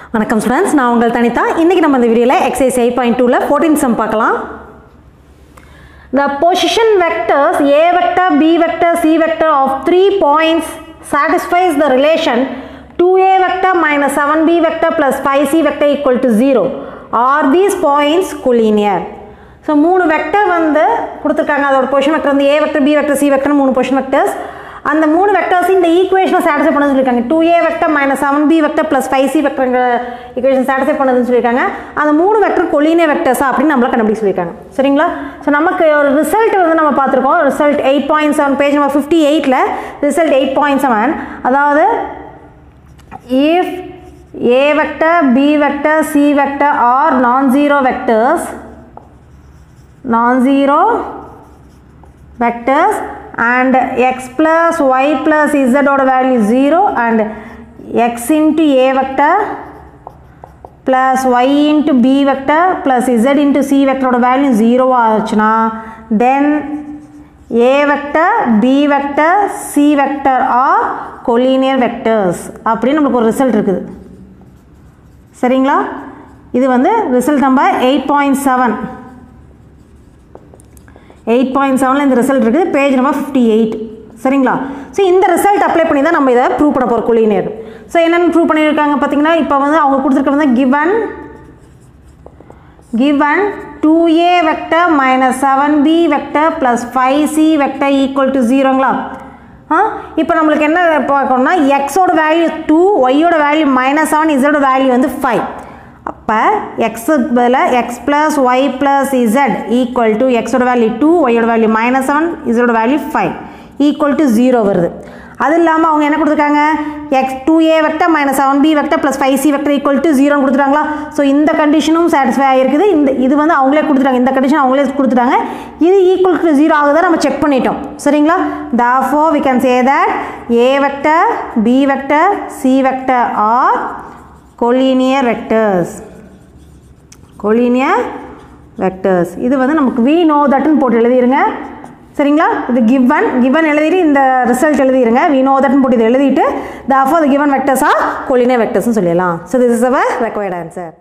வணக்கம் ஸ்டூடெண்ட்ஸ் நான் உங்கள் தனிதா இன்றைக்கி நம்ம இந்த வீடியோவில் எக்ஸைஸ் எயிட் பாயிண்ட் டூவில் ஃபோர்டீன் சம் பார்க்கலாம் The position vectors A vector, B vector, C vector of three points satisfies the relation 2A vector minus 7B vector plus 5C vector equal to 0. Are these points collinear? So மூணு vector வந்து கொடுத்துருக்காங்க அதோட position vector வந்து A vector B vector C vector மூணு position vectors அந்த மூணு vectors இந்த ஈக்குவேஷனை சாட்டிஸ்ஃபை பண்ண சொல்லியிருக்காங்க two A vector minus seven B vector plus five C வெக்டர்ங்கிற ஈக்குவேஷன் சாட்டிஸ்ஃபை பண்ணதுன்னு சொல்லியிருக்காங்க அந்த மூணு வெக்டர் கொலினே வெக்டர்ஸா அப்படின்னு நம்மள கண்டுபிடிச்சு சொல்லியிருக்காங்க சரிங்களா ஸோ நமக்கு ஒரு ரிசல்ட் வந்து நம்ம பார்த்துருக்கோம் result eight point seven page number fifty எயிட்டில் ரிசல்ட் எயிட் பாயிண்ட் செவன் அதாவது if A vector B vector C vector are non zero vectors non-zero vectors and x plus y plus z ஓட value 0 and x into a vector plus y into b vector plus z into c vector ஓட value 0 ஆச்சுன்னா then a vector b vector c vector are collinear vectors அப்படின்னு நம்மளுக்கு ஒரு result இருக்குது சரிங்களா இது வந்து result number eight point seven eight point செவனில் இந்த ரிசல்ட் இருக்குது பேஜ் நம்பர் ஃபிஃப்டி எயிட் சரிங்களா ஸோ இந்த ரிசல்ட் அப்ளை பண்ணி தான் நம்ம இதை ப்ரூவ் பண்ண போகிறோம் குலினியர் ஸோ என்னென்னு ப்ரூவ் பண்ணியிருக்காங்க பார்த்தீங்கன்னா இப்போ வந்து அவங்க கொடுத்துருக்க வந்து given given two A vector minus seven B vector plus five C vector equal to ஜீரோங்களா ஆ இப்போ நம்மளுக்கு என்ன பார்க்கணும்னா எக்ஸோட வேல்யூ டூ ஒய்யோட வேல்யூ மைனஸ் செவன் இசோட வேல்யூ வந்து ஃபைவ் அப்போ எக்ஸுக்கு பதிலாக x plus y plus z equal to எக்ஸோட வேல்யூ டூ ஒய்யோட வேல்யூ மைனஸ் செவன் இசோட value five equal to zero வருது அது இல்லாமல் அவங்க என்ன கொடுத்துருக்காங்க x two A vector minus seven B vector plus five C vector equal to ஜீரோன்னு கொடுத்துட்டாங்களா ஸோ இந்த கண்டிஷனும் சாட்டிஸ்ஃபை ஆகிருக்குது இந்த இது வந்து அவங்களே கொடுத்துட்டாங்க இந்த கண்டிஷன் அவங்களே கொடுத்துட்டாங்க இது ஈக்குவல் டு ஜீரோ ஆகுதா நம்ம செக் பண்ணிட்டோம் சரிங்களா therefore we can say that A vector B vector C vector are collinear vectors collinear vectors இது வந்து நமக்கு வி நோ தட்னு போட்டு எழுதிருங்க சரிங்களா இது கிவன் கிவன் எழுதிட்டு இந்த ரிசல்ட் எழுதிருங்க வி நோ தட்னு போட்டு இதை எழுதிட்டு த ஆஃப் த கிவன் வெக்டர்ஸா கொலினியர் வெக்டர்ஸ்னு சொல்லிடலாம் so this is our required answer